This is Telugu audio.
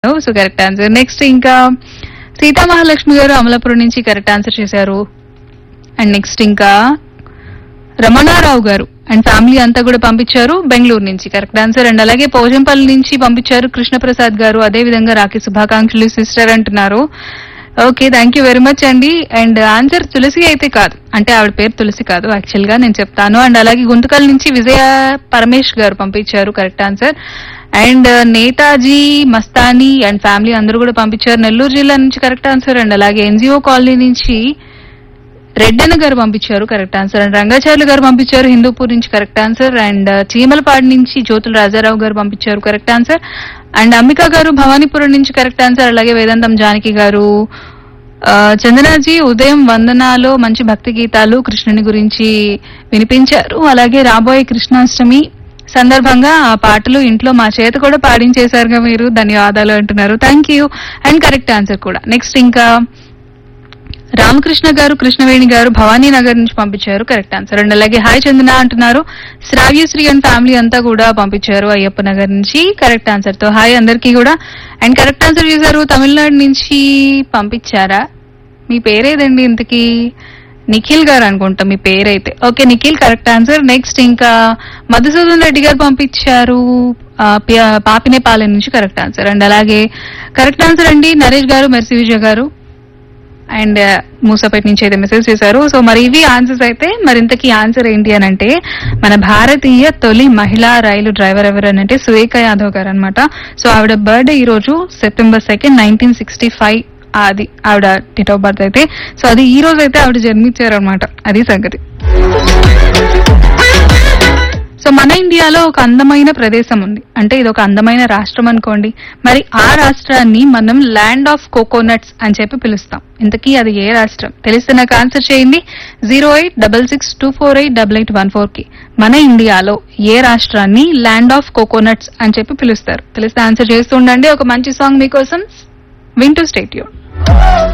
సో కరెక్ట్ ఆన్సర్ నెక్స్ట్ ఇంకా సీతా మహాలక్ష్మి గారు అమలాపురం నుంచి కరెక్ట్ ఆన్సర్ చేశారు అండ్ నెక్స్ట్ ఇంకా రమణారావు గారు అండ్ ఫ్యామిలీ అంతా కూడా పంపించారు బెంగళూరు నుంచి కరెక్ట్ ఆన్సర్ అండ్ అలాగే పోజంపల్లి నుంచి పంపించారు కృష్ణప్రసాద్ గారు అదే విధంగా రాఖీ శుభాకాంక్షలు సిస్టర్ అంటున్నారు okay thank you very much అండి అండ్ ఆన్సర్ తులసి అయితే కాదు అంటే ఆవిడ పేరు తులసి కాదు యాక్చువల్ గా నేను చెప్తాను అండ్ అలాగే గుంతకల్ నుంచి విజయ పరమేష్ గారు పంపించారు correct answer and Netaji Mastani and family అందరూ కూడా పంపించారు నెల్లూరు జిల్లా నుంచి కరెక్ట్ ఆన్సర్ అండ్ అలాగే ఎన్జిఓ కాలనీ నుంచి రెడ్డన్న గారు పంపించారు కరెక్ట్ ఆన్సర్ అండ్ రంగాచార్యులు గారు పంపించారు హిందూపూర్ నుంచి కరెక్ట్ ఆన్సర్ అండ్ చీమలపాడు నుంచి జ్యోతుల రాజారావు గారు పంపించారు కరెక్ట్ ఆన్సర్ అండ్ అంబికా గారు భవానీపురం నుంచి కరెక్ట్ ఆన్సర్ అలాగే వేదాంతం జానకి గారు ఆ, చందనాజీ ఉదయం వందనాలో మంచి భక్తి గీతాలు కృష్ణుని గురించి వినిపించారు అలాగే రాబోయే కృష్ణాష్టమి సందర్భంగా ఆ పాటలు ఇంట్లో మా చేత కూడా పాడించేశారుగా మీరు ధన్యవాదాలు అంటున్నారు thank you and correct answer కూడా నెక్స్ట్ ఇంకా రామకృష్ణ గారు కృష్ణవేణి గారు భవానీ నగర్ నుంచి పంపించారు కరెక్ట్ ఆన్సర్ అండ్ అలాగే హాయ్ చందన అంటున్నారు శ్రావ్యశ్రీ అండ్ ఫ్యామిలీ అంతా కూడా పంపించారు అయ్యప్ప నగర్ నుంచి కరెక్ట్ ఆన్సర్ తో హాయ్ అందరికీ కూడా అండ్ కరెక్ట్ ఆన్సర్ చేశారు తమిళనాడు నుంచి పంపించారా మీ పేరేదండి ఇంతకీ నిఖిల్ గారు అనుకుంటా మీ పేరైతే okay Nikhil correct answer next ఇంకా మధుసూదన్ రెడ్డి గారు పంపించారు ఆ, పి- పాపినేపాలెం నుంచి కరెక్ట్ ఆన్సర్ అండ్ అలాగే కరెక్ట్ ఆన్సర్ అండి నరేష్ గారు మెర్సి విజయ్ గారు అండ్ మూసాపేట నుంచి అయితే మెసేజ్ చేశారు సో మరి ఇవి ఆన్సర్స్ అయితే మరి ఇంతకీ ఆన్సర్ ఏంటి అని అంటే మన భారతీయ తొలి మహిళా రైలు డ్రైవర్ ఎవరు అని అంటే సురేఖ యాదవ్ గారు అనమాట సో ఆవిడ బర్త్డే ఈ రోజు September second nineteen sixty five అది ఆవిడ డేట్ ఆఫ్ బర్త్ అయితే సో అది ఈ రోజు అయితే ఆవిడ జన్మించారు అనమాట అది సంగతి సో మన ఇండియాలో ఒక అందమైన ప్రదేశం ఉంది అంటే ఇది ఒక అందమైన రాష్ట్రం అనుకోండి మరి ఆ రాష్ట్రాన్ని మనం ల్యాండ్ ఆఫ్ కోకోనట్స్ అని చెప్పి పిలుస్తాం ఇంతకీ అది ఏ రాష్ట్రం తెలిస్తే నాకు ఆన్సర్ చేయండి zero eight double six two four eight double eight one four కి మన ఇండియాలో ఏ రాష్ట్రాన్ని ల్యాండ్ ఆఫ్ కోకోనట్స్ అని చెప్పి పిలుస్తారు తెలిస్తే ఆన్సర్ చేస్తూ ఉండండి ఒక మంచి సాంగ్ మీకోసం వింటూ స్టేట్యూన్